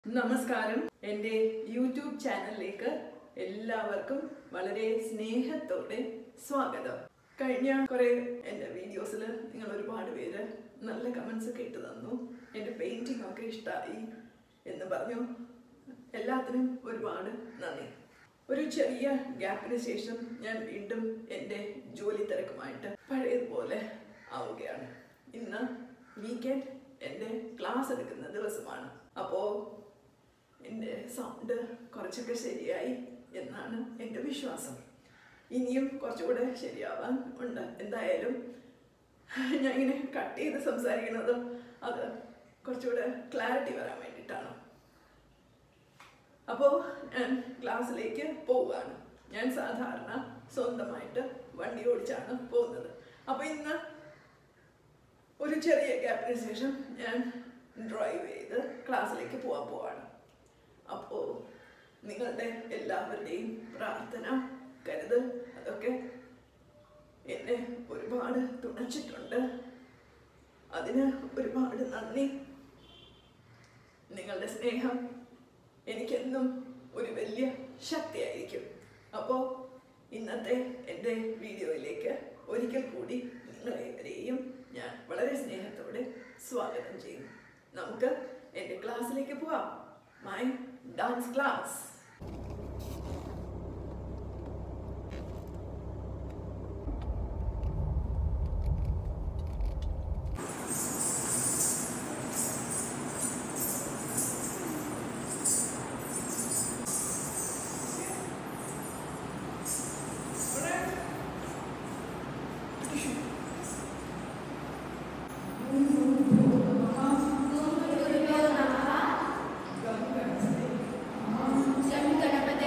നമസ്കാരം എൻ്റെ യൂട്യൂബ് ചാനലിലേക്ക് എല്ലാവർക്കും വളരെ സ്നേഹത്തോടെ സ്വാഗതം കഴിഞ്ഞ കുറെ എൻ്റെ വീഡിയോസിൽ നിങ്ങൾ ഒരുപാട് പേര് നല്ല കമൻസ് ഒക്കെ ഇട്ട് തന്നു എൻ്റെ പെയിൻറ്റിംഗ് ഒക്കെ ഇഷ്ടമായി എന്ന് പറഞ്ഞു എല്ലാത്തിനും ഒരുപാട് നന്ദി ഒരു ചെറിയ ഗ്യാപ്പിന് ശേഷം ഞാൻ വീണ്ടും എൻ്റെ ജോലി തിരക്കുമായിട്ട് പഴയതുപോലെ ആവുകയാണ് ഇന്ന് വീക്കെൻഡ് എൻ്റെ ക്ലാസ് എടുക്കുന്ന ദിവസമാണ് അപ്പോൾ എൻ്റെ സൗണ്ട് കുറച്ചൊക്കെ ശരിയായി എന്നാണ് എൻ്റെ വിശ്വാസം ഇനിയും കുറച്ചുകൂടെ ശരിയാവാൻ ഉണ്ട് എന്തായാലും ഞാൻ ഇങ്ങനെ കട്ട് ചെയ്ത് സംസാരിക്കുന്നത് അത് കുറച്ചുകൂടെ ക്ലാരിറ്റി വരാൻ വേണ്ടിയിട്ടാണ് അപ്പോൾ ഞാൻ ക്ലാസ്സിലേക്ക് പോവുകയാണ് ഞാൻ സാധാരണ സ്വന്തമായിട്ട് വണ്ടി ഓടിച്ചാണ് പോകുന്നത് അപ്പോൾ ഇന്ന് ഒരു ചെറിയ ഗ്യാപ്പിന് ശേഷം ഞാൻ ഡ്രൈവ് ചെയ്ത് ക്ലാസ്സിലേക്ക് പോകാൻ പോവാണ് അപ്പോൾ നിങ്ങളുടെ എല്ലാവരുടെയും പ്രാർത്ഥന കരുതൽ അതൊക്കെ എന്നെ ഒരുപാട് തുണച്ചിട്ടുണ്ട് അതിന് ഒരുപാട് നന്ദി നിങ്ങളുടെ സ്നേഹം എനിക്കെന്നും ഒരു വലിയ ശക്തിയായിരിക്കും അപ്പോൾ ഇന്നത്തെ എൻ്റെ വീഡിയോയിലേക്ക് ഒരിക്കൽ കൂടി നിങ്ങളെവരെയും ഞാൻ വളരെ സ്നേഹത്തോടെ സ്വാഗതം ചെയ്യുന്നു നമുക്ക് എൻ്റെ ക്ലാസ്സിലേക്ക് പോവാം മൈ ഡാൻസ് ക്ലാസ് गम गणपते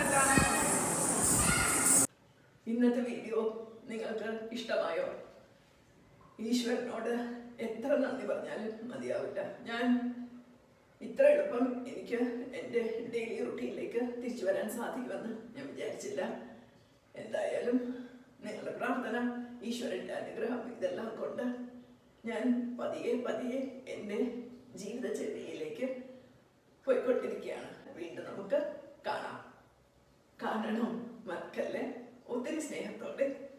കാണാം ഇന്നത്തെ വീഡിയോ നിങ്ങൾക്ക് ഇഷ്ടമായോ ഈശ്വരനോട് എത്ര നന്ദി പറഞ്ഞാലും മതിയാവില്ല ഞാൻ ഇത്ര എളുപ്പം എനിക്ക് എൻ്റെ ഡെയിലി റുട്ടീനിലേക്ക് തിരിച്ചു വരാൻ സാധിക്കുമെന്ന് ഞാൻ വിചാരിച്ചില്ല എന്തായാലും നിങ്ങളുടെ പ്രാർത്ഥന ഈശ്വരൻ്റെ അനുഗ്രഹം ഇതെല്ലാം കൊണ്ട് ഞാൻ പതിയെ പതിയെ എൻ്റെ ജീവിതചര്യയിലേക്ക് പോയിക്കൊണ്ടിരിക്കുകയാണ് വീണ്ടും നമുക്ക് കാണാം കാണണം മറക്കല്ലേ ഒത്തിരി സ്നേഹത്തോടെ